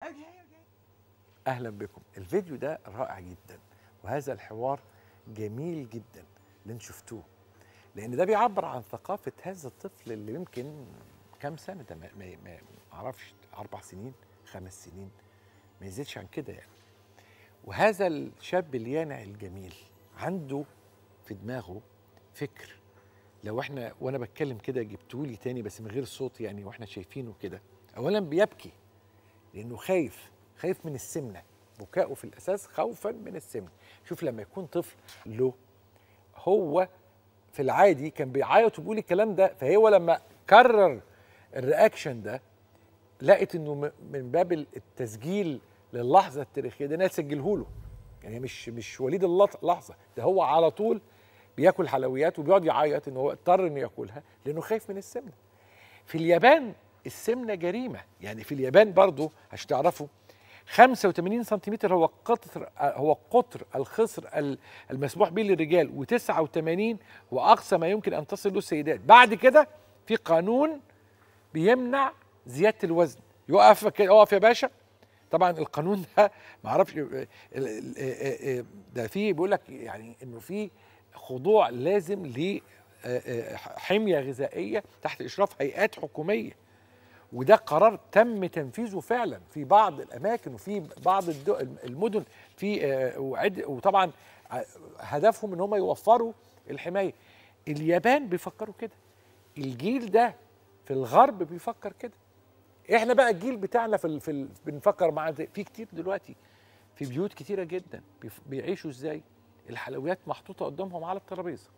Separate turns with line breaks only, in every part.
اهلا بكم الفيديو ده رائع جدا وهذا الحوار جميل جدا اللي انتم شفتوه لان ده بيعبر عن ثقافه هذا الطفل اللي يمكن كام سنه ده ما ما- ما اعرفش اربع سنين خمس سنين ما يزيدش عن كده يعني وهذا الشاب اليانع الجميل عنده في دماغه فكر لو احنا وانا بتكلم كده جبتولي تاني بس من غير صوت يعني واحنا شايفينه كده اولا بيبكي لانه خايف خايف من السمنه بكاؤه في الاساس خوفا من السمنه شوف لما يكون طفل له هو في العادي كان بيعيط وبيقول الكلام ده فهو لما كرر الرياكشن ده لقت انه م- من باب التسجيل للحظه التاريخيه ده ناس سجله له يعني مش مش وليد اللط- اللحظه ده هو على طول بياكل حلويات وبيقعد يعيط ان هو اضطر انه ياكلها لانه خايف من السمنه في اليابان السمنه جريمه يعني في اليابان برضو عشان تعرفوا 85 سنتيمتر هو قطر هو قطر الخصر ال- المسموح به للرجال و89 هو اقصى ما يمكن ان تصل له السيدات بعد كده في قانون بيمنع زياده الوزن يقف كده يقف يا باشا طبعا القانون ده ما اعرفش ال- ال- ده فيه بيقول لك يعني انه في خضوع لازم ل حميه غذائيه تحت اشراف هيئات حكوميه وده قرار تم تنفيذه فعلا في بعض الاماكن وفي بعض الدو- المدن في آه، وعد- وطبعا ع- هدفهم ان هم يوفروا الحمايه اليابان بيفكروا كده الجيل ده في الغرب بيفكر كده احنا بقى الجيل بتاعنا في ال في ال بنفكر مع ده- في كتير دلوقتي في بيوت كتيره جدا بيف- بيعيشوا ازاي الحلويات محطوطه قدامهم على الترابيزه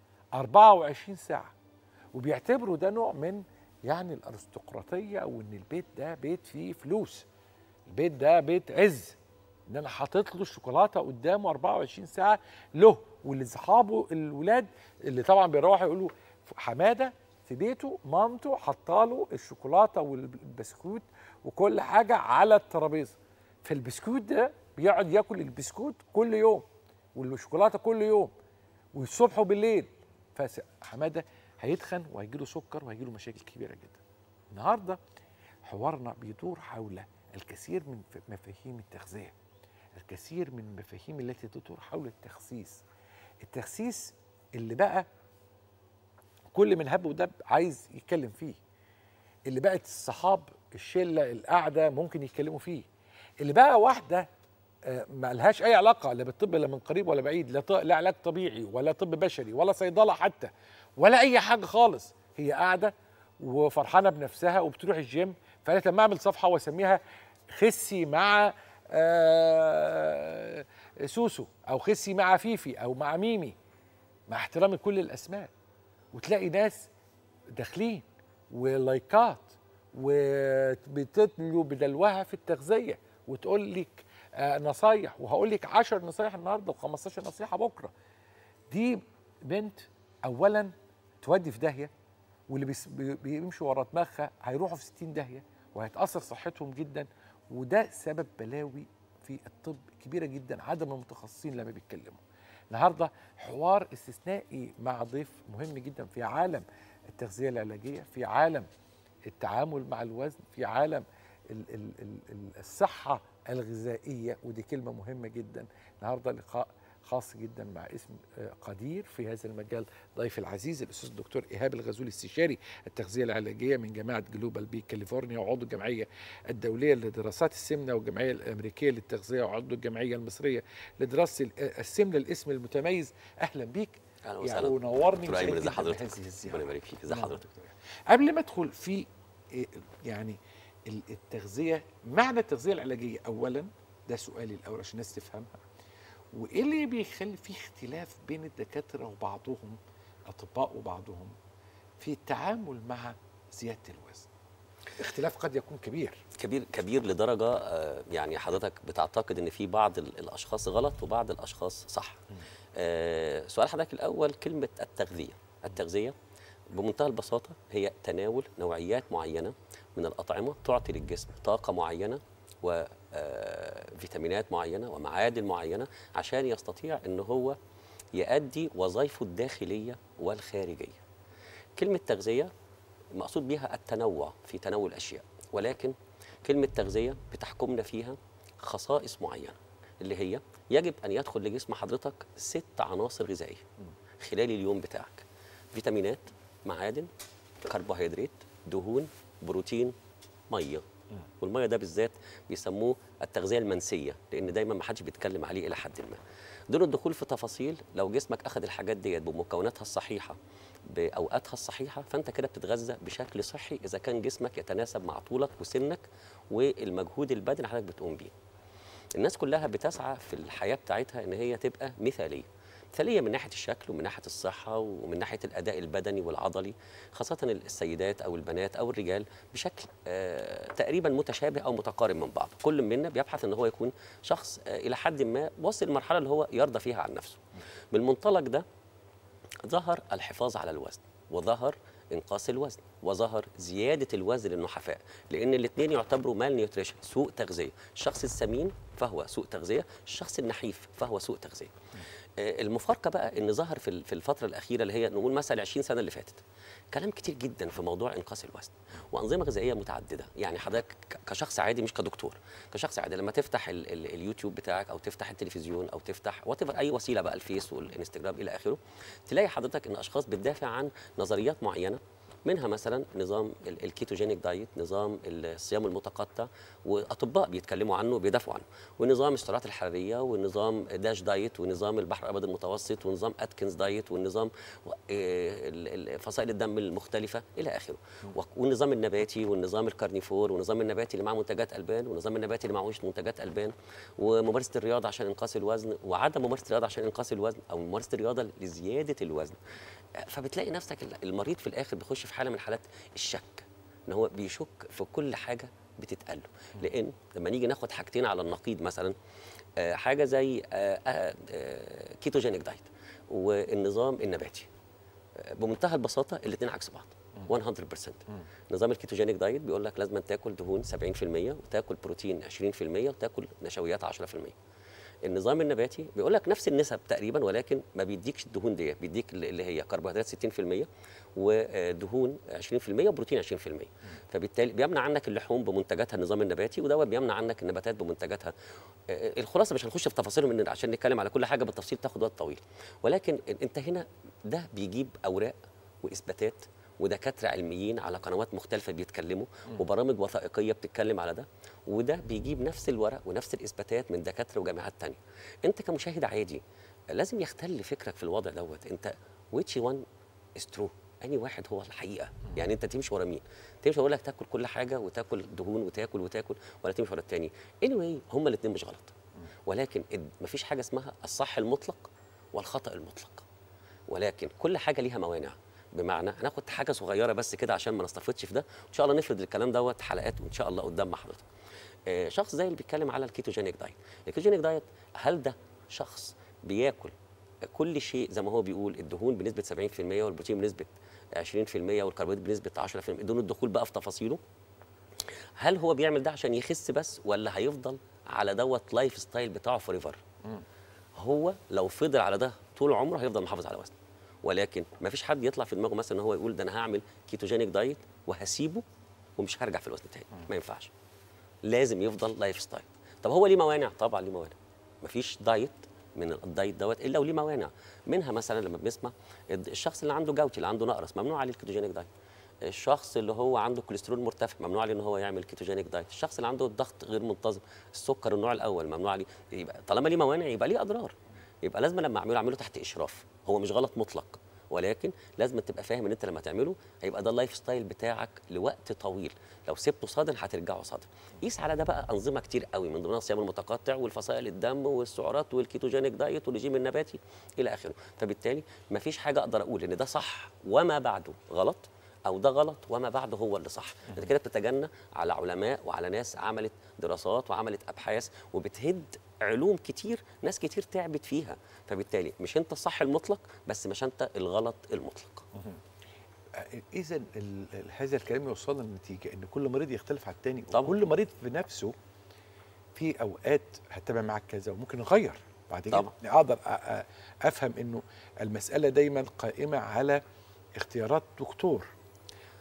24 ساعه وبيعتبروا ده نوع من يعني الارستقراطيه او ان البيت ده بيت فيه فلوس البيت ده بيت عز ان انا حاطط له الشوكولاته قدامه 24 ساعه له ولاصحابه الولاد اللي طبعا بيروحوا يقولوا حماده في بيته مامته حاطاله الشوكولاته والبسكوت وكل حاجه على الترابيزه فالبسكوت ده بيقعد ياكل البسكوت كل يوم والشوكولاته كل يوم والصبح وبالليل فحماده هيتخن وهيجيله سكر وهيجيله مشاكل كبيره جدا النهارده حوارنا بيدور حول الكثير من ف- مفاهيم التغذيه الكثير من المفاهيم التي تدور حول التخسيس التخسيس اللي بقى كل من هب ودب عايز يتكلم فيه اللي بقت الصحاب الشله القاعده ممكن يتكلموا فيه اللي بقى واحده آه، ما لهاش اي علاقه لا بالطب لا من قريب ولا بعيد لا, ط- لا علاج طبيعي ولا طب بشري ولا صيدله حتى ولا اي حاجه خالص هي قاعده وفرحانه بنفسها وبتروح الجيم فقالت لما اعمل صفحه واسميها خسي مع آه، سوسو او خسي مع فيفي او مع ميمي مع احترامي لكل الاسماء وتلاقي ناس داخلين ولايكات وبتتلو بدلوها في التغذيه وتقول لك آه نصايح وهقول لك 10 نصايح النهارده و15 نصيحه بكره دي بنت اولا تودي في داهيه واللي بيس- بي- بيمشوا ورا دماغها هيروحوا في 60 داهيه وهيتاثر صحتهم جدا وده سبب بلاوي في الطب كبيره جدا عدم المتخصصين لما بيتكلموا النهارده حوار استثنائي مع ضيف مهم جدا في عالم التغذيه العلاجيه في عالم التعامل مع الوزن في عالم ال ال ال ال الصحه الغذائيه ودي كلمه مهمه جدا النهارده لقاء خاص جدا مع اسم آه، قدير في هذا المجال ضيف العزيز الاستاذ الدكتور ايهاب الغزولي استشاري التغذيه العلاجيه من جامعه جلوبال بي كاليفورنيا وعضو الجمعيه الدوليه لدراسات السمنه والجمعيه الامريكيه للتغذيه وعضو الجمعيه المصريه لدراسه ال- السمنه الاسم المتميز اهلا بيك
اهلا
يعني
وسهلا
ونورني
دكتور ايمن
وسعيد
ازي
جداً
حضرتك
بهذه الزيارة.
ربنا يبارك فيك ازي
نعم.
حضرتك
قبل ما ادخل في إيه، يعني ال- التغذيه معنى التغذيه العلاجيه اولا ده سؤالي الاول عشان الناس تفهمها وايه اللي بيخلي في اختلاف بين الدكاتره وبعضهم الاطباء وبعضهم في التعامل مع زياده الوزن اختلاف قد يكون كبير
كبير كبير لدرجه آه، يعني حضرتك بتعتقد ان في بعض ال- الاشخاص غلط وبعض الاشخاص صح آه، سؤال حضرتك الاول كلمه التغذيه التغذيه بمنتهى البساطه هي تناول نوعيات معينه من الاطعمه تعطي للجسم طاقه معينه وفيتامينات معينه ومعادن معينه عشان يستطيع ان هو يؤدي وظائفه الداخليه والخارجيه كلمه تغذيه مقصود بها التنوع في تناول الاشياء ولكن كلمه تغذيه بتحكمنا فيها خصائص معينه اللي هي يجب ان يدخل لجسم حضرتك ست عناصر غذائيه خلال اليوم بتاعك فيتامينات معادن كربوهيدرات دهون بروتين ميه والميه ده بالذات بيسموه التغذيه المنسيه لان دايما ما حدش بيتكلم عليه الى حد ما دون الدخول في تفاصيل لو جسمك اخذ الحاجات ديت بمكوناتها الصحيحه باوقاتها الصحيحه فانت كده بتتغذى بشكل صحي اذا كان جسمك يتناسب مع طولك وسنك والمجهود البدني اللي حضرتك بتقوم بيه الناس كلها بتسعى في الحياه بتاعتها ان هي تبقى مثاليه مثاليه من ناحيه الشكل ومن ناحيه الصحه ومن ناحيه الاداء البدني والعضلي خاصه السيدات او البنات او الرجال بشكل آه تقريبا متشابه او متقارب من بعض كل منا بيبحث ان هو يكون شخص آه الى حد ما وصل للمرحله اللي هو يرضى فيها عن نفسه بالمنطلق ده ظهر الحفاظ على الوزن وظهر انقاص الوزن وظهر زياده الوزن للنحفاء لان الاثنين يعتبروا مال نيوتريشن سوء تغذيه الشخص السمين فهو سوء تغذيه الشخص النحيف فهو سوء تغذيه آه، المفارقه بقى ان ظهر في ال- في الفتره الاخيره اللي هي نقول مثلا 20 سنه اللي فاتت كلام كتير جدا في موضوع انقاص الوزن وانظمه غذائيه متعدده يعني حضرتك ك- كشخص عادي مش كدكتور كشخص عادي لما تفتح ال ال اليوتيوب بتاعك او تفتح التلفزيون او تفتح وات اي وسيله بقى الفيس والانستجرام الى اخره تلاقي حضرتك ان اشخاص بتدافع عن نظريات معينه منها مثلا نظام ال- الكيتوجينيك دايت نظام الصيام المتقطع واطباء بيتكلموا عنه وبيدافعوا عنه ونظام السعرات الحراريه ونظام داش دايت ونظام البحر الابيض المتوسط ونظام اتكنز دايت والنظام و- إيه ال- ال- فصائل الدم المختلفه الى اخره و- والنظام النباتي والنظام الكارنيفور والنظام النباتي اللي معاه منتجات البان والنظام النباتي اللي معهوش منتجات البان وممارسه الرياضه عشان انقاص الوزن وعدم ممارسه الرياضه عشان انقاص الوزن او ممارسه الرياضه لزياده الوزن فبتلاقي نفسك ال- المريض في الاخر بيخش في حاله من حالات الشك ان هو بيشك في كل حاجه بتتقال له لان لما نيجي ناخد حاجتين على النقيض مثلا آه، حاجه زي آه، آه، آه، كيتوجينيك دايت والنظام النباتي آه، بمنتهى البساطه الاثنين عكس بعض 100% نظام الكيتوجينيك دايت بيقول لك لازم تاكل دهون 70% وتاكل بروتين 20% وتاكل نشويات 10% النظام النباتي بيقول لك نفس النسب تقريبا ولكن ما بيديكش الدهون دي بيديك اللي هي كربوهيدرات 60% ودهون 20% وبروتين 20% فبالتالي بيمنع عنك اللحوم بمنتجاتها النظام النباتي ودوت بيمنع عنك النباتات بمنتجاتها آه، الخلاصه مش هنخش في تفاصيلهم إن- عشان نتكلم على كل حاجه بالتفصيل تاخد وقت طويل ولكن انت هنا ده بيجيب اوراق واثباتات ودكاتره علميين على قنوات مختلفه بيتكلموا وبرامج وثائقيه بتتكلم على ده وده بيجيب نفس الورق ونفس الاثباتات من دكاتره وجامعات تانية انت كمشاهد عادي لازم يختل فكرك في الوضع دوت انت which one is true اني واحد هو الحقيقه يعني انت تمشي ورا مين تمشي اقول لك تاكل كل حاجه وتاكل دهون وتاكل وتاكل ولا تمشي ورا التاني anyway هما الاثنين مش غلط ولكن ال- مفيش حاجه اسمها الصح المطلق والخطا المطلق ولكن كل حاجه ليها موانع بمعنى هناخد حاجه صغيره بس كده عشان ما نستفدش في ده وان شاء الله نفرد الكلام دوت حلقات وان شاء الله قدام مع حضرتك آه، شخص زي اللي بيتكلم على الكيتوجينيك دايت الكيتوجينيك دايت هل ده شخص بياكل كل شيء زي ما هو بيقول الدهون بنسبه 70% والبروتين بنسبه 20% والكربوهيدرات بنسبه 10% دون الدخول بقى في تفاصيله هل هو بيعمل ده عشان يخس بس ولا هيفضل على دوت لايف ستايل بتاعه فوريفر هو لو فضل على ده طول عمره هيفضل محافظ على وزنه ولكن ما فيش حد يطلع في دماغه مثلا ان هو يقول ده انا هعمل كيتوجينيك دايت وهسيبه ومش هرجع في الوزن تاني ما ينفعش لازم يفضل لايف ستايل طب هو ليه موانع طبعا ليه موانع مفيش دايت من الدايت دوت الا وليه موانع منها مثلا لما بنسمع الد- الشخص اللي عنده جوتي اللي عنده نقرس ممنوع عليه الكيتوجينيك دايت الشخص اللي هو عنده كوليسترول مرتفع ممنوع عليه ان هو يعمل كيتوجينيك دايت الشخص اللي عنده الضغط غير منتظم السكر النوع الاول ممنوع عليه يبقى طالما ليه موانع يبقى ليه اضرار يبقى لازم لما اعمله اعمله تحت اشراف هو مش غلط مطلق ولكن لازم تبقى فاهم ان انت لما تعمله هيبقى ده اللايف ستايل بتاعك لوقت طويل لو سبته صادم هترجعه صادم قيس على ده بقى انظمه كتير قوي من ضمنها الصيام المتقطع والفصائل الدم والسعرات والكيتوجينيك دايت والرجيم النباتي الى اخره فبالتالي مفيش حاجه اقدر اقول ان ده صح وما بعده غلط او ده غلط وما بعده هو اللي صح انت كده بتتجنى على علماء وعلى ناس عملت دراسات وعملت ابحاث وبتهد علوم كتير ناس كتير تعبت فيها فبالتالي مش انت الصح المطلق بس مش انت الغلط المطلق
اذا هذا الكلام يوصلنا للنتيجه ان كل مريض يختلف عن التاني
طبعاً.
وكل مريض في نفسه في اوقات هتابع معاك كذا وممكن اغير بعد كده
طبعاً.
اقدر أ- أ- افهم انه المساله دايما قائمه على اختيارات دكتور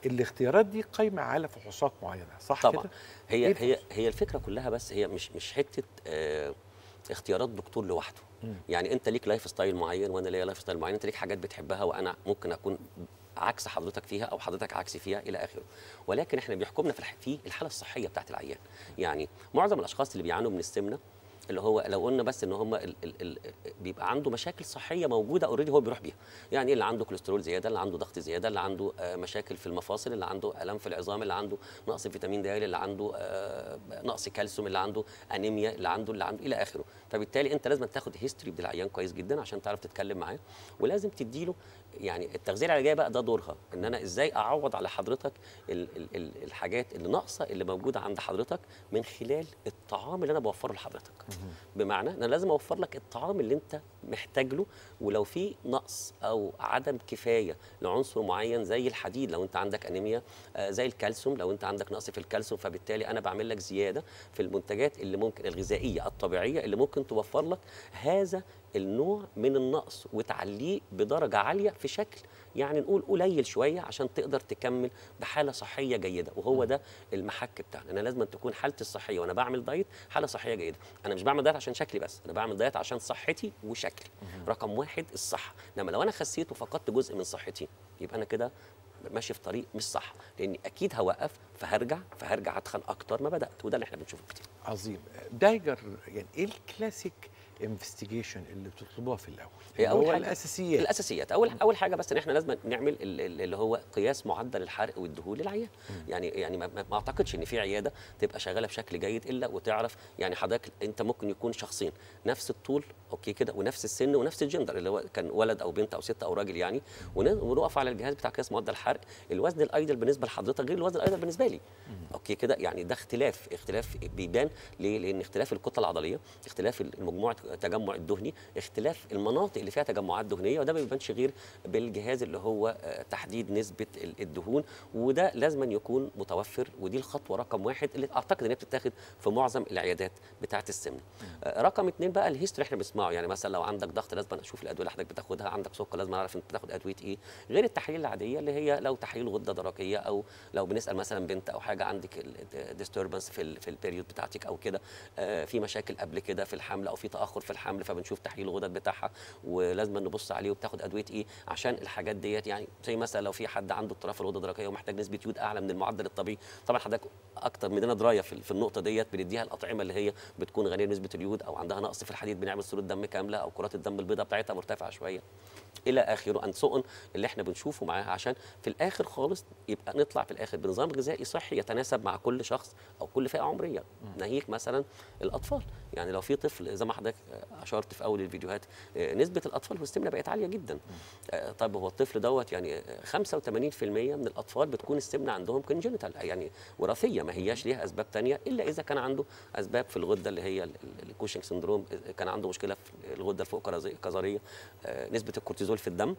الاختيارات دي قايمه على فحوصات معينه صح
طبعا
كده
هي
إيه
هي هي الفكره كلها بس هي مش مش حته آه اختيارات دكتور لوحده
مم.
يعني انت ليك لايف ستايل معين وانا ليا لايف ستايل معين انت ليك حاجات بتحبها وانا ممكن اكون عكس حضرتك فيها او حضرتك عكسي فيها الى اخره ولكن احنا بيحكمنا في الح- في الحاله الصحيه بتاعت العيان يعني معظم الاشخاص اللي بيعانوا من السمنه اللي هو لو قلنا بس ان هم ال ال ال بيبقى عنده مشاكل صحيه موجوده اوريدي هو بيروح بيها يعني اللي عنده كوليسترول زياده اللي عنده ضغط زياده اللي عنده آه، مشاكل في المفاصل اللي عنده الام في العظام اللي عنده نقص فيتامين د اللي عنده آه، نقص كالسيوم اللي عنده انيميا اللي عنده اللي عنده الى اخره فبالتالي انت لازم تاخد هيستوري بالعيان كويس جدا عشان تعرف تتكلم معاه ولازم تديله يعني التغذيه العلاجيه بقى ده دورها ان انا ازاي اعوض على حضرتك ال ال ال الحاجات اللي ناقصه اللي موجوده عند حضرتك من خلال الطعام اللي انا بوفره لحضرتك بمعنى ان انا لازم اوفر لك الطعام اللي انت محتاج له ولو في نقص او عدم كفايه لعنصر معين زي الحديد لو انت عندك انيميا آه، زي الكالسيوم لو انت عندك نقص في الكالسيوم فبالتالي انا بعمل لك زياده في المنتجات اللي ممكن الغذائيه الطبيعيه اللي ممكن توفر لك هذا النوع من النقص وتعليه بدرجه عاليه في شكل يعني نقول قليل شويه عشان تقدر تكمل بحاله صحيه جيده وهو ده المحك بتاعنا انا لازم تكون حالتي الصحيه وانا بعمل دايت حاله صحيه جيده انا مش بعمل دايت عشان شكلي بس انا بعمل دايت عشان صحتي وشكلي رقم واحد الصحه انما لو انا خسيت وفقدت جزء من صحتي يبقى انا كده ماشي في طريق مش صح لاني اكيد هوقف فهرجع فهرجع اتخن اكتر ما بدات وده اللي احنا بنشوفه كتير
عظيم دايجر يعني ايه الكلاسيك انفستيجيشن اللي بتطلبوها في الاول
هي
اللي
أول
هو
حاجة-
الاساسيات
الاساسيات اول اول حاجه بس ان احنا لازم نعمل ال- ال- اللي هو قياس معدل الحرق والدهون للعيان يعني يعني ما, ما ما اعتقدش ان في عياده تبقى شغاله بشكل جيد الا وتعرف يعني حضرتك انت ممكن يكون شخصين نفس الطول اوكي كده ونفس السن ونفس الجندر اللي هو كان ولد او بنت او ست او راجل يعني ون- ونقف على الجهاز بتاع قياس معدل الحرق الوزن الايدل بالنسبه لحضرتك غير الوزن الايدل بالنسبه لي اوكي كده يعني ده اختلاف اختلاف بيبان ليه لان اختلاف الكتله العضليه اختلاف المجموعه التجمع الدهني اختلاف المناطق اللي فيها تجمعات دهنيه وده ما بيبانش غير بالجهاز اللي هو آه، تحديد نسبه ال- الدهون وده لازم يكون متوفر ودي الخطوه رقم واحد اللي اعتقد ان هي بتتاخد في معظم العيادات بتاعه السمنه آه، رقم اثنين بقى الهيستوري احنا بنسمعه يعني مثلا لو عندك ضغط لازم اشوف الادويه اللي حضرتك بتاخدها عندك سكر لازم اعرف انت بتاخد ادويه ايه غير التحاليل العاديه اللي هي لو تحاليل غده درقيه او لو بنسال مثلا بنت او حاجه عندك ديستربنس في ال في البيريود بتاعتك او كده آه، في مشاكل قبل كده في الحمل او في تاخر في الحمل فبنشوف تحليل الغدد بتاعها ولازم نبص عليه وبتاخد ادويه ايه عشان الحاجات ديت يعني زي مثلا لو في حد عنده اضطراب في الغده الدرقيه ومحتاج نسبه يود اعلى من المعدل الطبيعي طبعا حضرتك اكتر مننا درايه في في النقطه ديت بنديها الاطعمه اللي هي بتكون غنيه بنسبه اليود او عندها نقص في الحديد بنعمل صوره دم كامله او كرات الدم البيضاء بتاعتها مرتفعه شويه الى اخره ان سؤن اللي احنا بنشوفه معاها عشان في الاخر خالص يبقى نطلع في الاخر بنظام غذائي صحي يتناسب مع كل شخص او كل فئه عمريه ناهيك مثلا الاطفال يعني لو في طفل زي ما حضرتك اشرت في اول الفيديوهات آه، نسبه الاطفال في السمنه بقت عاليه جدا آه، طيب هو الطفل دوت يعني آه، 85% من الاطفال بتكون السمنه عندهم كونجنتال يعني وراثيه ما هياش ليها اسباب تانية الا اذا كان عنده اسباب في الغده اللي هي ال- ال- الكوشنج سندروم آه، كان عنده مشكله في الغده الفوق كظريه آه، نسبه الكورتيزول في الدم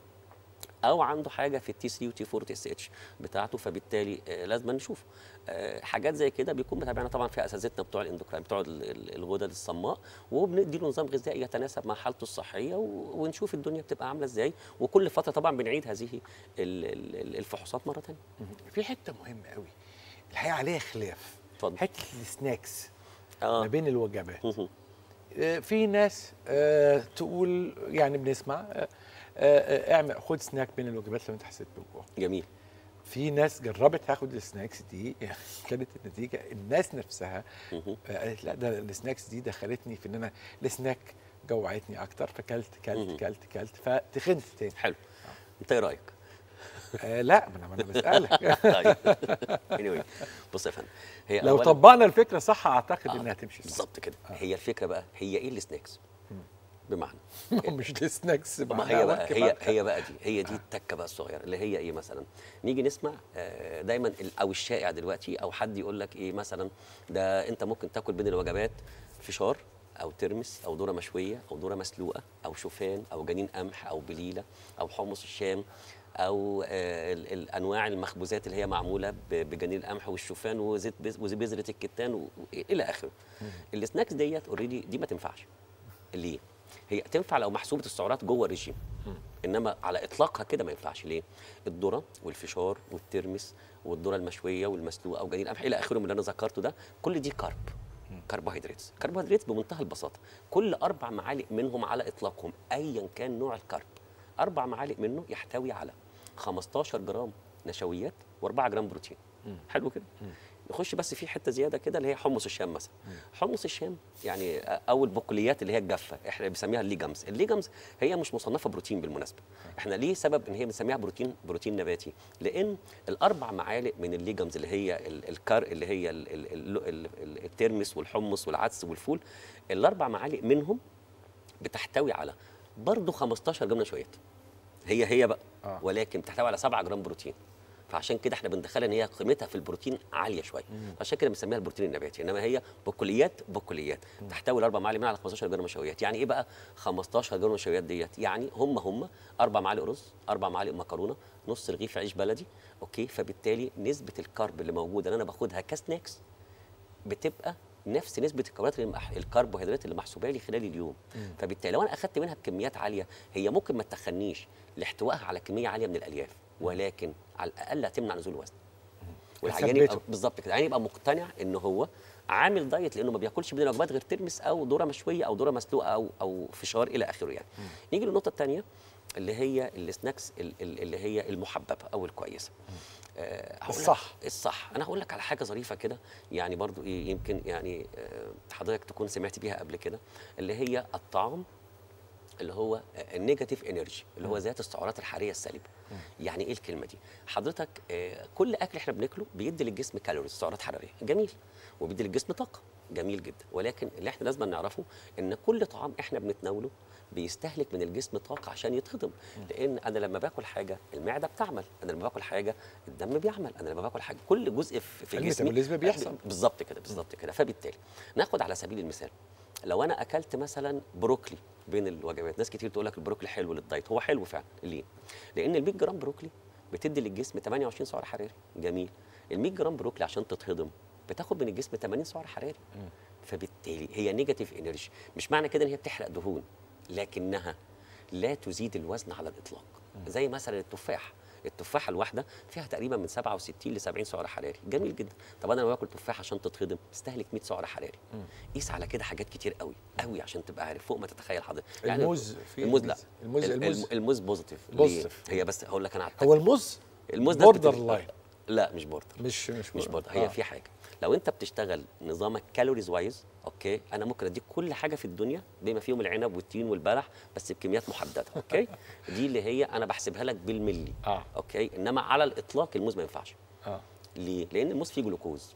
او عنده حاجه في التي 3 وتي 4 وتي اس اتش بتاعته فبالتالي آه، لازم نشوف آه، حاجات زي كده بيكون متابعنا طبعا في اساتذتنا بتوع الاندوكراين بتوع ال- ال- الغدد الصماء وبندي له نظام غذائي يتناسب مع حالته الصحيه و- ونشوف الدنيا بتبقى عامله ازاي وكل فتره طبعا بنعيد هذه ال- ال- الفحوصات مره ثانيه
في حته مهمه قوي الحقيقه عليها خلاف
اتفضل.
حته السناكس
اه
ما بين الوجبات
مهم.
آه، في ناس آه، تقول يعني بنسمع آه، آه، اعمل خد سناك بين الوجبات لو انت حسيت بالجوع
جميل
في ناس جربت تاخد السناكس دي كانت النتيجه الناس نفسها
مهم.
آه، قالت لا ده السناكس دي دخلتني في ان انا السناك جوعتني اكتر فكلت
مهم.
كلت كلت كلت فتخنت تاني
حلو انت ايه رايك؟
آه لا ما انا ما انا بسالك
طيب anyway بص يا فندم هي
لو
أولاً-
طبقنا الفكره صح اعتقد
آه،
انها تمشي صح
بالظبط كده هي الفكره بقى هي ايه السناكس؟ بمعنى
مش السناكس
ما هي بقى هي هي بقى دي هي دي التكه بقى الصغيره اللي هي ايه مثلا نيجي نسمع آه، دايما ال- او الشائع دلوقتي او حد يقول لك ايه مثلا ده انت ممكن تاكل بين الوجبات فشار او ترمس او ذره مشويه او ذره مسلوقه او شوفان او جنين قمح او بليله او حمص الشام او آه، ال- الانواع المخبوزات اللي هي معموله ب- بجنين القمح والشوفان وزيت بز- وبذره الكتان و- و- الى اخره السناكس ديت اوريدي دي ما تنفعش ليه هي تنفع لو محسوبه السعرات جوه الرجيم انما على اطلاقها كده ما ينفعش ليه الذره والفشار والترمس والذره المشويه والمسلوقه وجنين القمح الى اخره من اللي انا ذكرته ده كل دي كارب كربوهيدرات كربوهيدرات بمنتهى البساطه كل اربع معالق منهم على اطلاقهم ايا كان نوع الكرب اربع معالق منه يحتوي على 15 جرام نشويات و4 جرام بروتين حلو كده نخش بس في حته زياده كده اللي هي حمص الشام مثلا حمص الشام يعني او البقوليات اللي هي الجافه احنا بنسميها الليجمز الليجمز هي مش مصنفه بروتين بالمناسبه احنا ليه سبب ان هي بنسميها بروتين بروتين نباتي لان الاربع معالق من الليجمز اللي هي ال- الكار اللي هي ال- ال- ال- ال- ال- الترمس والحمص والعدس والفول الاربع معالق منهم بتحتوي على برضه 15 جرام نشويات هي هي بقى
آه.
آه. ولكن بتحتوي على 7 جرام بروتين فعشان كده احنا بندخلها ان هي قيمتها في البروتين عاليه شويه عشان كده بنسميها البروتين النباتي انما هي بقوليات بقوليات تحتوي الاربع معالق منها على 15 جرام نشويات يعني ايه بقى 15 جرام نشويات ديت يعني هم هم اربع معالق رز اربع معالق مكرونه نص رغيف عيش بلدي اوكي فبالتالي نسبه الكارب اللي موجوده اللي انا باخدها كسناكس بتبقى نفس نسبه الكربوهيدرات اللي مح- الكربوهيدرات اللي محسوبه لي خلال اليوم فبالتالي لو انا اخدت منها بكميات عاليه هي ممكن ما تخنيش لاحتوائها على كميه عاليه من الالياف ولكن على الاقل هتمنع نزول الوزن والعيان يبقى
تثبته.
بالظبط كده العيان يبقى مقتنع ان هو عامل دايت لانه ما بياكلش من الوجبات غير ترمس او ذره مشويه او ذره مسلوقه او او فشار الى اخره يعني نيجي للنقطه الثانيه اللي هي السناكس ال- ال- اللي هي المحببه او الكويسه آه، هقول لك-
الصح.
الصح انا هقول لك على حاجه ظريفه كده يعني برضو ايه يمكن يعني آه، حضرتك تكون سمعت بيها قبل كده اللي هي الطعام اللي هو النيجاتيف انرجي اللي هو ذات السعرات الحراريه السالبه يعني ايه الكلمه دي حضرتك آه، كل اكل احنا بناكله بيدي للجسم كالوريز سعرات حراريه جميل وبيدي للجسم طاقه جميل جدا ولكن اللي احنا لازم نعرفه ان كل طعام احنا بنتناوله بيستهلك من الجسم طاقه عشان يتهضم لان انا لما باكل حاجه المعده بتعمل انا لما باكل حاجه الدم بيعمل انا لما باكل حاجه كل جزء في في جسمي
الميتابوليزم بيحصل.
بالظبط كده بالظبط كده فبالتالي ناخد على سبيل المثال لو انا اكلت مثلا بروكلي بين الوجبات ناس كتير تقول لك البروكلي حلو للدايت هو حلو فعلا ليه لان ال 100 جرام بروكلي بتدي للجسم 28 سعر حراري جميل ال 100 جرام بروكلي عشان تتهضم بتاخد من الجسم 80 سعر حراري فبالتالي هي نيجاتيف انرجي مش معنى كده ان هي بتحرق دهون لكنها لا تزيد الوزن على الاطلاق زي مثلا التفاح التفاحه الواحده فيها تقريبا من 67 ل 70 سعر حراري جميل جدا طب انا لو باكل تفاح عشان تتهضم تستهلك 100 سعر حراري قيس على كده حاجات كتير قوي قوي عشان تبقى عارف فوق ما تتخيل حضرتك
الموز فيه
الموز لا
الموز-
ال-
الموز-
الم- الموز بوزيتيف ليه؟
بوزيتيف.
هي بس هقول لك انا على
هو
التك-
الموز
الموز ناس
بوردر
كتير-
لاين
لا مش بوردر
مش مش
مش
border.
برضه هي
آه.
في حاجه لو انت بتشتغل نظامك كالوريز وايز اوكي انا ممكن اديك كل حاجه في الدنيا بما فيهم العنب والتين والبلح بس بكميات محدده اوكي دي اللي هي انا بحسبها لك بالملي
آه.
اوكي انما على الاطلاق الموز ما ينفعش
اه
ليه لان الموز فيه جلوكوز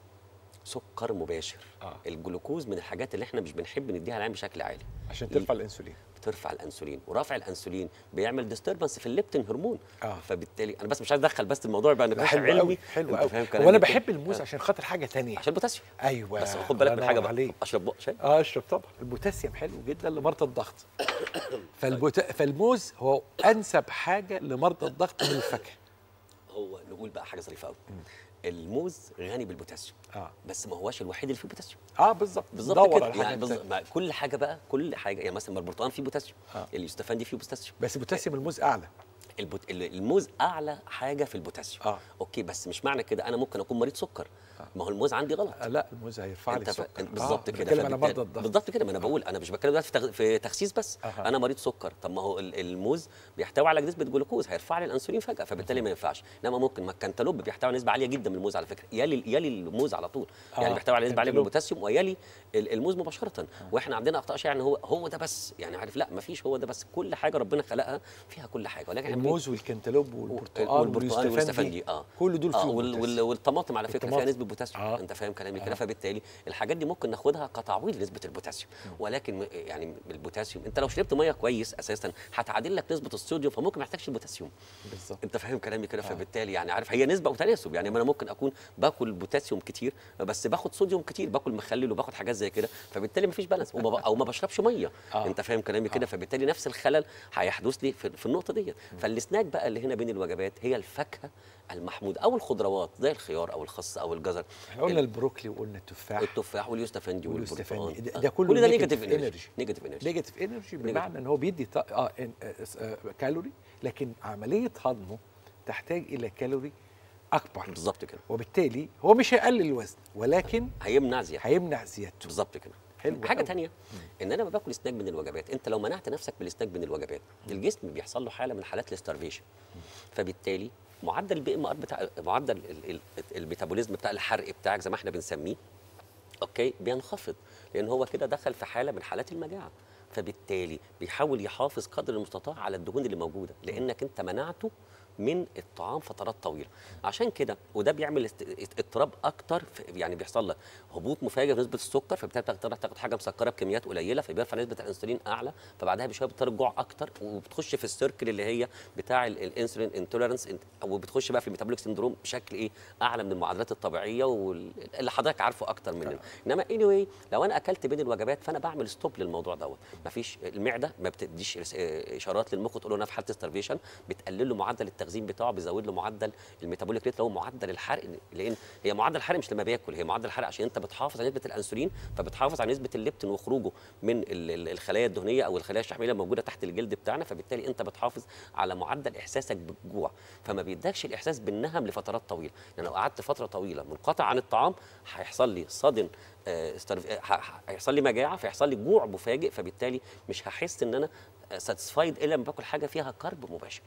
سكر مباشر
آه.
الجلوكوز من الحاجات اللي احنا مش بنحب نديها العين بشكل عالي
عشان ترفع الانسولين
بترفع الانسولين ورفع الانسولين بيعمل ديستربنس في الليبتين هرمون
آه.
فبالتالي انا بس مش عايز ادخل بس الموضوع يبقى
لا،
نقاش
حلو
علمي
قوي حلو
أنت
قوي
فاهم كلامي
وانا
كده؟
بحب الموز
آه.
عشان خاطر حاجه تانية
عشان بوتاسيوم
ايوه
بس خد بالك من
الله
حاجه
ينور
بقى
عليك.
اشرب بق شاي
اه اشرب طبعا البوتاسيوم حلو جدا لمرضى الضغط فالبوت... فالموز هو انسب حاجه لمرضى الضغط من الفاكهه
هو نقول بقى حاجه ظريفه قوي الموز غني بالبوتاسيوم
اه
بس ما هوش الوحيد اللي فيه بوتاسيوم
اه بالظبط
بالظبط
دور
كده
على
يعني
حاجة
بالظبط
تانية.
ما كل حاجه بقى كل حاجه يعني مثلا ما البرتقال فيه بوتاسيوم
آه.
اليوستفندي فيه بوتاسيوم
بس بوتاسيوم الموز اعلى
البوت... ال- الموز اعلى حاجه في البوتاسيوم
آه.
اوكي بس مش معنى كده انا ممكن اكون مريض سكر ما هو الموز عندي غلط
آه لا الموز هيرفع لي
انت ف...
السكر
بالظبط
آه
كده
بتكلم على
فبالتالي-
مرضى الضغط
بالظبط كده ما انا بقول انا مش بتكلم دلوقتي في, تغ... في تخسيس بس
أها.
انا مريض سكر طب ما هو ال- الموز بيحتوي على نسبه جلوكوز هيرفع لي الانسولين فجاه فبالتالي ما ينفعش انما ممكن ما الكنتالوب بيحتوي على نسبه عاليه جدا من الموز على فكره يلي يلي الموز على طول يعني
آه،
بيحتوي على نسبه عاليه من
كنتالوب.
البوتاسيوم ويلي ال- الموز مباشره واحنا عندنا اخطاء شائعه ان هو هو ده بس يعني عارف لا ما فيش هو ده بس كل حاجه ربنا خلقها فيها كل حاجه ولكن احنا
الموز والكنتالوب والبرتقال
والبرتقال
واليوستفندي
واليوستفندي اه
كل دول
آه
فيهم
وال وال
بوتاسيوم.
والطماطم على فكره فيها
والطماطم.
نسبه بوتاسيوم
آه.
انت فاهم كلامي
آه.
كده فبالتالي الحاجات دي ممكن ناخدها كتعويض لنسبه البوتاسيوم ولكن م- يعني البوتاسيوم انت لو شربت ميه كويس اساسا هتعادل لك نسبه الصوديوم فممكن ما تحتاجش البوتاسيوم
بالظبط
انت فاهم كلامي كده فبالتالي يعني عارف هي نسبه وتناسب يعني ما انا ممكن اكون باكل بوتاسيوم كتير بس باخد صوديوم كتير باكل مخلل وباخد حاجات زي كده فبالتالي مفيش بالانس وما ب- او ما بشربش ميه
آه.
انت فاهم كلامي كده فبالتالي نفس الخلل هيحدث لي في, في النقطه ديت فاللي فالسناك بقى اللي هنا بين الوجبات هي الفاكهه المحموده او الخضروات زي الخيار او الخس او الجزر
احنا قلنا البروكلي وقلنا التفاح
التفاح واليوستفندي
واليوستفندي.
والبرتقال
ده- ده كله
كل ده
negative
نيجاتيف
energy.
انرجي نيجاتيف انرجي
نيجاتيف انرجي بمعنى ان هو بيدي ط- اه إن- آه، آه، كالوري لكن عمليه هضمه تحتاج الى كالوري اكبر
بالظبط كده
وبالتالي هو مش هيقلل الوزن ولكن
هيمنع زياده
هيمنع زيادته
بالظبط كده
حلو
حاجه
أوي.
تانية ان انا لما باكل سناك من الوجبات انت لو منعت نفسك من السناك من الوجبات الجسم بيحصل له حاله من حالات الاستارفيشن فبالتالي معدل البي ام ار بتاع معدل ال- ال- الميتابوليزم بتاع الحرق بتاعك زي ما احنا بنسميه اوكي بينخفض لان هو كده دخل في حاله من حالات المجاعه فبالتالي بيحاول يحافظ قدر المستطاع على الدهون اللي موجوده لانك انت منعته من الطعام فترات طويله عشان كده وده بيعمل است- اضطراب اكتر في يعني بيحصل لك هبوط مفاجئ في نسبه السكر فبالتالي بتضطر تاخد حاجه مسكره بكميات قليله فبيرفع نسبه الانسولين اعلى فبعدها بشويه بتضطر الجوع اكتر وبتخش في السيركل اللي هي بتاع ال- الانسولين انتوليرنس وبتخش بقى في الميتابوليك سندروم بشكل ايه اعلى من المعادلات الطبيعيه واللي حضرتك عارفه اكتر مننا انما اني anyway لو انا اكلت بين الوجبات فانا بعمل ستوب للموضوع دوت مفيش المعده ما بتديش رس- آه، اشارات للمخ تقول له انا في حاله ستارفيشن بتقلل له معدل التخزين بتاعه بيزود له معدل الميتابوليك ريت اللي هو معدل الحرق لان هي معدل الحرق مش لما بياكل هي معدل الحرق عشان انت بتحافظ على نسبه الانسولين فبتحافظ على نسبه الليبتين وخروجه من ال- ال- الخلايا الدهنيه او الخلايا الشحميه الموجوده تحت الجلد بتاعنا فبالتالي انت بتحافظ على معدل احساسك بالجوع فما بيدكش الاحساس بالنهم لفترات طويله يعني لو قعدت فتره طويله منقطع عن الطعام هيحصل لي صدن آه، استرف- آه، ه- ه- هيحصل لي مجاعه فيحصل لي جوع مفاجئ فبالتالي مش هحس ان انا ساتسفايد الا لما باكل حاجه فيها كرب مباشر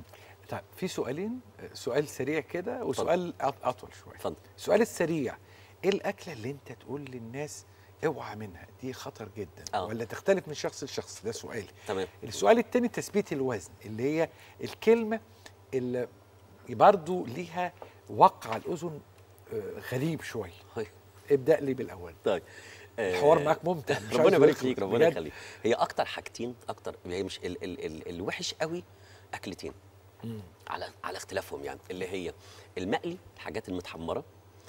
طيب في سؤالين سؤال سريع كده وسؤال أط- اطول شويه
اتفضل
السؤال السريع ايه الاكله اللي انت تقول للناس اوعى منها دي خطر جدا
آه.
ولا تختلف من شخص لشخص ده سؤالي
تمام
السؤال الثاني تثبيت الوزن اللي هي الكلمه اللي برضو ليها وقع على الاذن آه، غريب شويه
هاي.
ابدا لي بالاول
طيب
الحوار معاك ممتع مش عايز
ربنا يبارك
يخلص.
فيك ربنا
بجد.
يخليك هي اكتر حاجتين اكتر هي مش ال ال ال الوحش قوي اكلتين
مم.
على على اختلافهم يعني اللي هي المقلي الحاجات المتحمره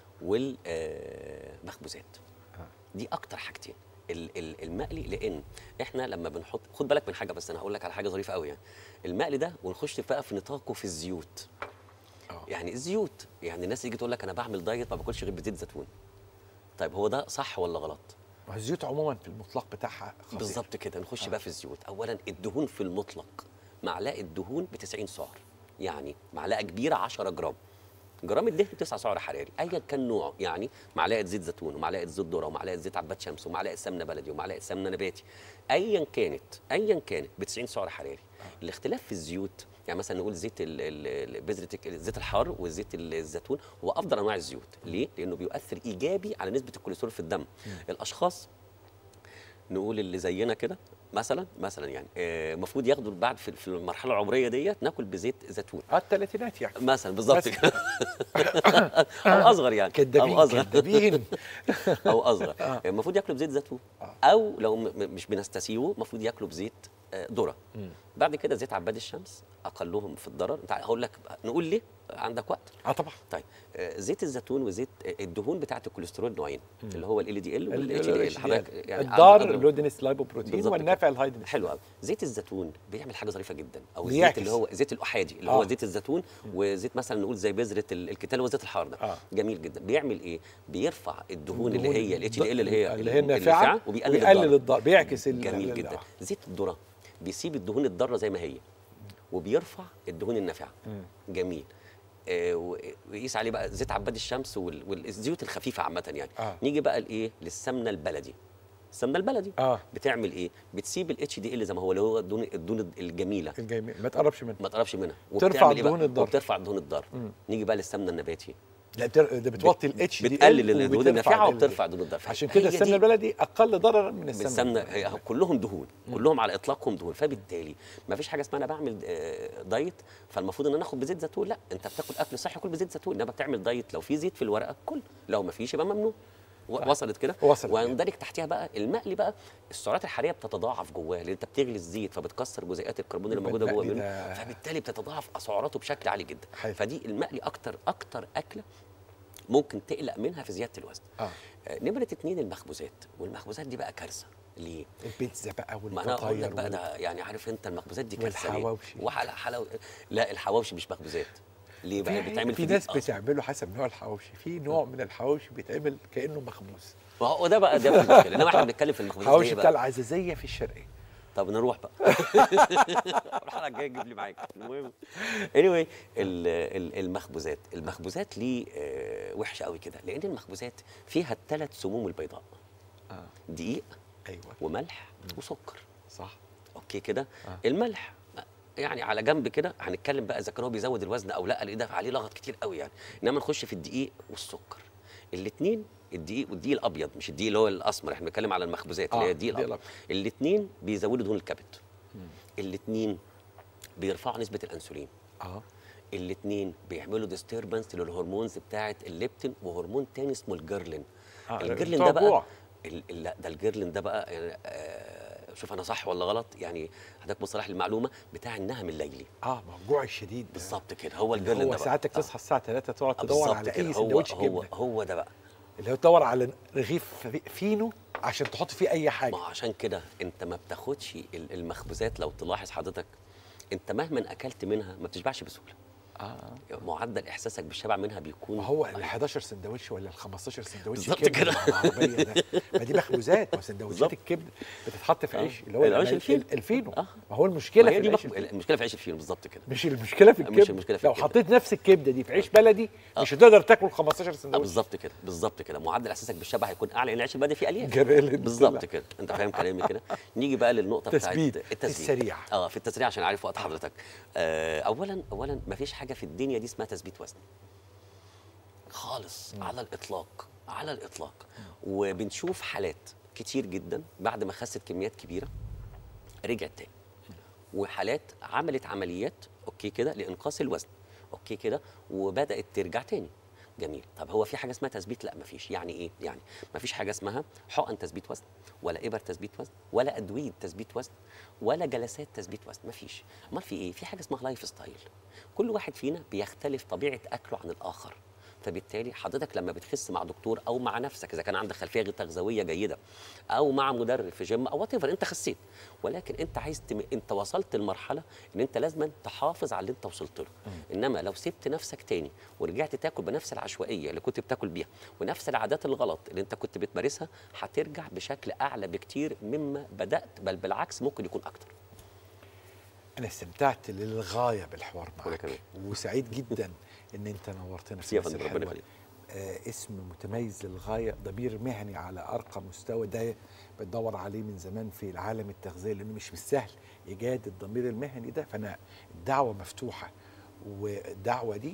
والمخبوزات
آه.
دي اكتر حاجتين ال- ال- المقلي لان احنا لما بنحط خد بالك من حاجه بس انا هقول لك على حاجه ظريفه قوي يعني المقلي ده ونخش بقى في نطاقه في الزيوت
آه.
يعني الزيوت يعني الناس تيجي تقول لك انا بعمل دايت ما باكلش غير بزيت زيتون طيب هو ده صح ولا غلط
ما هو الزيوت عموما في المطلق بتاعها خطير
بالظبط كده نخش
آه.
بقى في الزيوت اولا الدهون في المطلق معلقه دهون ب 90 سعر يعني معلقه كبيره 10 جرام جرام الدهن 9 سعر حراري ايا كان نوعه يعني معلقه زيت زيتون ومعلقه زيت ذره ومعلقه زيت عباد شمس ومعلقه سمنه بلدي ومعلقه سمنه نباتي ايا كانت ايا كانت ب 90 سعر حراري الاختلاف في الزيوت يعني مثلا نقول زيت ال- ال- ال- بذره الك- الزيت الحار وزيت الزيتون هو افضل انواع الزيوت ليه لانه بيؤثر ايجابي على نسبه الكوليسترول في الدم الاشخاص نقول اللي زينا كده مثلا مثلا يعني آه، المفروض ياخدوا بعد في في المرحله العمريه ديت ناكل بزيت زيتون
اه الثلاثينات يعني
مثلا بالظبط
بس.
كده او اصغر يعني
كدابين
او اصغر
كدابين
او اصغر
آه.
المفروض ياكلوا بزيت زيتون
آه.
او لو م- م- مش بنستسيغه المفروض ياكلوا بزيت آه، ذره
مم.
بعد كده زيت عباد الشمس اقلهم في الضرر انت هقول لك نقول ليه عندك وقت
اه طبعا
طيب آه، زيت الزيتون وزيت آه، الدهون بتاعه الكوليسترول نوعين اللي هو ال دي ال
ال-
والاتش
ال-
دي ال
HDL.
حضرتك يعني
الضار
أضرب-
اللودينس لايبوبروتين
بالظبط
والنافع الهايدنس
حلو قوي زيت الزيتون بيعمل حاجه ظريفه جدا او
بيعكس.
الزيت اللي هو زيت الاحادي اللي هو
آه.
زيت الزيتون وزيت مثلا نقول زي بذره ال- الكتان وزيت الحار ده
آه.
جميل جدا بيعمل ايه بيرفع الدهون اللي
الدهون
هي الاتش دي ال اللي هي
اللي هي النافعه
وبيقلل
ويقلل
الضرر
الضار بيعكس ال-
جميل
ال-
جدا
آه.
زيت الذره بيسيب الدهون الضاره زي ما هي وبيرفع الدهون النافعه
مم.
جميل آه، و- ويقيس عليه بقى زيت عباد الشمس وال- والزيوت الخفيفه عامه يعني
آه.
نيجي بقى لايه للسمنه البلدي السمنه البلدي
اه
بتعمل ايه بتسيب الاتش دي ال زي ما هو اللي هو الدهون الدهون الجميله
الجميل ما تقربش منه
ما تقربش منها
ترفع
وبتعمل إيه بقى؟
الدهون الضار.
وبترفع الدهون الضار
مم.
نيجي بقى للسمنه النباتي
لا بتر... ده بتوطي الاتش دي
بتقلل الدهون النافعه وبترفع الدهون الضار
عشان
هي
كده
دي
السمنه البلدي اقل ضررا من السمنه
بالسمنه هي كلهم دهون كلهم على اطلاقهم دهون فبالتالي ما فيش حاجه اسمها انا بعمل آه، دايت فالمفروض ان انا اخد بزيت زيتون لا انت بتاكل اكل صحي كل بزيت زيتون انما بتعمل دايت لو في زيت في الورقه كل لو ما فيش يبقى ممنوع و- وصلت كده
وصلت.
ويندرج تحتها بقى المقلي بقى السعرات الحراريه بتتضاعف جواه لان انت بتغلي الزيت فبتكسر جزيئات الكربون اللي موجوده جوه
المقلي
منه
ده-
فبالتالي بتتضاعف سعراته بشكل عالي جدا
حلو.
فدي المقلي اكتر اكتر اكله ممكن تقلق منها في زياده الوزن
اه
آه، نمرة اتنين المخبوزات والمخبوزات دي بقى كارثة ليه؟
البيتزا بقى
ما انا اقول لك
والفطاير
بقى
وال-
ده يعني عارف انت المخبوزات دي كارثه ليه؟
والحواوشي.
وحلا حلاوه لا الحواوشي مش مخبوزات ليه بقى
في,
بتعمل
في
دي
ناس
أصلاً.
بتعمله حسب نوع الحواوشي في نوع من الحواوشي بيتعمل كانه مخبوز
ما هو ده بقى ده في المشكله انما احنا بنتكلم في المخبوزات
الحواوشي
ايه
بتاع
بقى
العزازيه في الشرقيه
طب نروح بقى الحلقه الجايه تجيب لي معاك المهم anyway ال- ال- المخبوزات المخبوزات ليه آه، وحشه قوي كده لان المخبوزات فيها الثلاث سموم البيضاء
اه
دقيق
ايوه
وملح وسكر
صح
اوكي كده
آه.
الملح يعني على جنب كده هنتكلم بقى اذا كان هو بيزود الوزن او لا لان ده عليه لغط كتير قوي يعني انما نخش في الدقيق والسكر الاثنين الدقيق والدقيق الابيض مش الدقيق اللي هو الاسمر احنا بنتكلم على المخبوزات اللي
آه،
هي الدقيق
الدقيق
الابيض الاثنين بيزودوا دهون الكبد الاثنين بيرفعوا نسبه الانسولين
اه
الاثنين بيعملوا ديستربنس للهرمونز بتاعه الليبتين وهرمون تاني اسمه الجيرلين
آه،
الجيرلين
بتوع
ده
جوع.
بقى ال- ال- لا ده الجيرلين ده بقى يعني آه شوف انا صح ولا غلط يعني حضرتك مصطلح المعلومه بتاع النهم الليلي
اه ما هو الجوع الشديد ده.
بالظبط كده هو الجيرلين
هو
ده بقى.
ساعتك
آه.
تصحى الساعه 3 تقعد
آه،
تدور
بالظبط
على
كده.
اي
هو
سندوتش
هو
كبده
هو ده بقى
اللي هو تدور على رغيف فينو عشان تحط فيه اي حاجه
ما هو عشان كده انت ما بتاخدش ال- المخبوزات لو تلاحظ حضرتك انت مهما اكلت منها ما بتشبعش بسهوله
اه
معدل احساسك بالشبع منها بيكون
ما هو ال 11 سندوتش ولا ال 15 سندوتش
بالظبط
كبدة
كده.
مع العربيه ده ما دي مخبوزات ما سندوتشات
بالظبط.
الكبده بتتحط في
آه.
عيش اللي هو
العيش
ال-
الفينو.
الفينو
آه.
ما هو المشكله
ما
في
هي دي
العيش
مخ...
الفينو.
المشكله في عيش الفينو بالظبط كده
مش المشكله في
مش
الكبده
المشكلة في
لو
الكبدة.
حطيت نفس الكبده دي في عيش بلدي مش هتقدر تاكل 15
آه
سندوتش
بالظبط كده بالظبط كده معدل احساسك بالشبع هيكون اعلى لان العيش البلدي فيه الياف
جريل
بالظبط
طلع.
كده انت فاهم كلامي كده نيجي بقى للنقطه
تثبيت.
بتاعت التثبيت
السريع.
اه في التسريع عشان عارف وقت حضرتك آه اولا اولا ما فيش حاجه في الدنيا دي اسمها تثبيت وزن خالص على الاطلاق على الاطلاق وبنشوف حالات كتير جدا بعد ما خست كميات كبيره رجعت تاني وحالات عملت عمليات اوكي كده لانقاص الوزن اوكي كده وبدات ترجع تاني جميل طب هو في حاجه اسمها تثبيت لا مفيش يعني ايه يعني مفيش حاجه اسمها حقن تثبيت وزن ولا ابر تثبيت وزن ولا ادويه تثبيت وزن ولا جلسات تثبيت وزن مفيش امال في ايه في حاجه اسمها لايف ستايل كل واحد فينا بيختلف طبيعه اكله عن الاخر فبالتالي حضرتك لما بتخس مع دكتور او مع نفسك اذا كان عندك خلفيه تغذويه جيده او مع مدرب في جيم او وات انت خسيت ولكن انت عايز تم... انت وصلت لمرحله ان انت لازم تحافظ على اللي انت وصلت له انما لو سبت نفسك تاني ورجعت تاكل بنفس العشوائيه اللي كنت بتاكل بيها ونفس العادات الغلط اللي انت كنت بتمارسها هترجع بشكل اعلى بكتير مما بدات بل بالعكس ممكن يكون اكتر
انا استمتعت للغايه بالحوار
وأنا
معاك
كمان.
وسعيد جدا ان انت نورتنا
ميرسي
في
يا
مصر
فندم، ربنا
الحلوه
يخليك.
آه اسم متميز للغايه ضمير مهني على ارقى مستوى ده بتدور عليه من زمان في العالم التغذيه لانه مش بالسهل ايجاد الضمير المهني ده فانا الدعوه مفتوحه والدعوه دي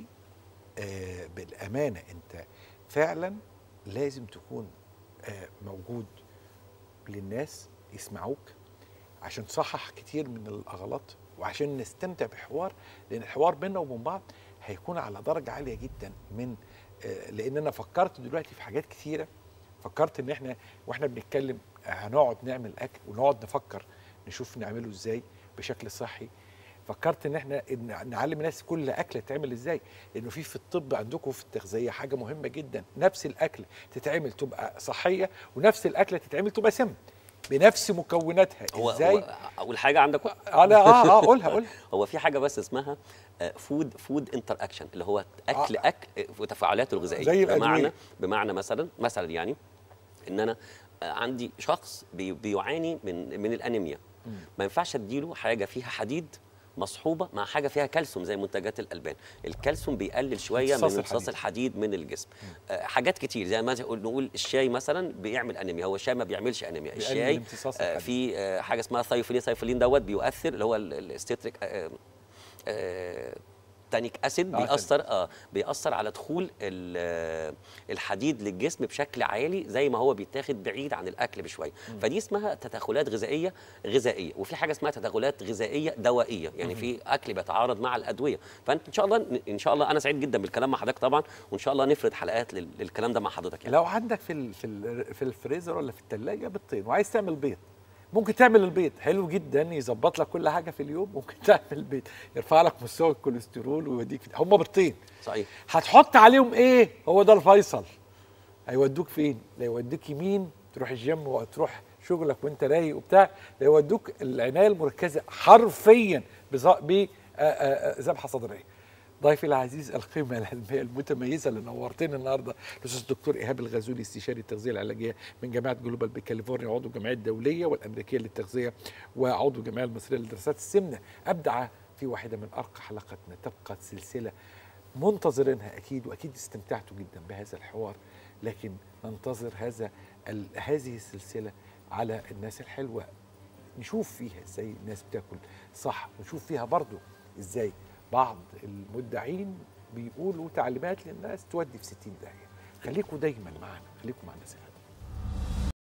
آه بالامانه انت فعلا لازم تكون آه موجود للناس يسمعوك عشان تصحح كتير من الاغلاط وعشان نستمتع بحوار لان الحوار بيننا وبين بعض هيكون على درجه عاليه جدا من آه، لان انا فكرت دلوقتي في حاجات كتيره فكرت ان احنا واحنا بنتكلم هنقعد نعمل اكل ونقعد نفكر نشوف نعمله ازاي بشكل صحي فكرت ان احنا إن نعلم الناس كل اكله تعمل ازاي لانه في في الطب عندكم في التغذيه حاجه مهمه جدا نفس الاكل تتعمل تبقى صحيه ونفس الاكله تتعمل تبقى سم بنفس مكوناتها
هو,
ازاي
هو اول حاجه عندك
اه لا اه اه قولها قولها
هو في حاجه بس اسمها فود فود انتر اكشن اللي هو اكل
آه.
اكل آه، وتفاعلاته الغذائيه
زي الأدوية.
بمعنى بمعنى مثلا مثلا يعني ان انا آه، عندي شخص بي بيعاني من من الانيميا ما ينفعش اديله حاجه فيها حديد مصحوبه مع حاجه فيها كالسيوم زي منتجات الالبان الكالسيوم بيقلل شويه من
امتصاص
امتصاص
الحديد.
الحديد من الجسم آه، حاجات كتير زي ما نقول- نقول الشاي مثلا بيعمل انيميا هو الشاي ما بيعملش انيميا
بيقلل
الشاي
امتصاص
آه،
الحديد.
في آه، حاجه اسمها ثايوفيلين ثايوفيلين دوت بيؤثر اللي هو ال- الاستيتريك آه، آه، تانيك اسيد
آه،
بيأثر اه بيأثر على دخول ال- آه، الحديد للجسم بشكل عالي زي ما هو بيتاخد بعيد عن الاكل بشويه فدي اسمها تدخلات غذائيه غذائيه وفي حاجه اسمها تدخلات غذائيه دوائيه يعني في اكل بيتعارض مع الادويه فانت ان شاء الله ان شاء الله انا سعيد جدا بالكلام مع حضرتك طبعا وان شاء الله نفرد حلقات لل- للكلام ده مع حضرتك يعني
لو عندك في ال- في ال- في الفريزر ولا في الثلاجه بيضتين وعايز تعمل بيض ممكن تعمل البيض حلو جدا يظبط لك كل حاجه في اليوم ممكن تعمل بيض يرفع لك مستوى الكوليسترول ويوديك في هم بيضتين
صحيح
هتحط عليهم ايه هو ده الفيصل هيودوك فين لا يودوك يمين تروح الجيم وتروح شغلك وانت رايق وبتاع يودوك العنايه المركزه حرفيا بذبحه صدريه ضيفي العزيز القيمة العلمية المتميزة اللي نورتنا النهاردة الأستاذ الدكتور إيهاب الغزولي استشاري التغذية العلاجية من جامعة جلوبال بكاليفورنيا وعضو الجمعية الدولية والأمريكية للتغذية وعضو الجمعية المصرية لدراسات السمنة أبدع في واحدة من أرقى حلقاتنا تبقى سلسلة منتظرينها أكيد وأكيد استمتعتوا جدا بهذا الحوار لكن ننتظر هذا ال- هذه السلسلة على الناس الحلوة نشوف فيها ازاي الناس بتاكل صح ونشوف فيها برضو ازاي بعض المدعين بيقولوا تعليمات للناس تودي في 60 داهيه خليكم دايما معنا خليكم مع الناس الحلوة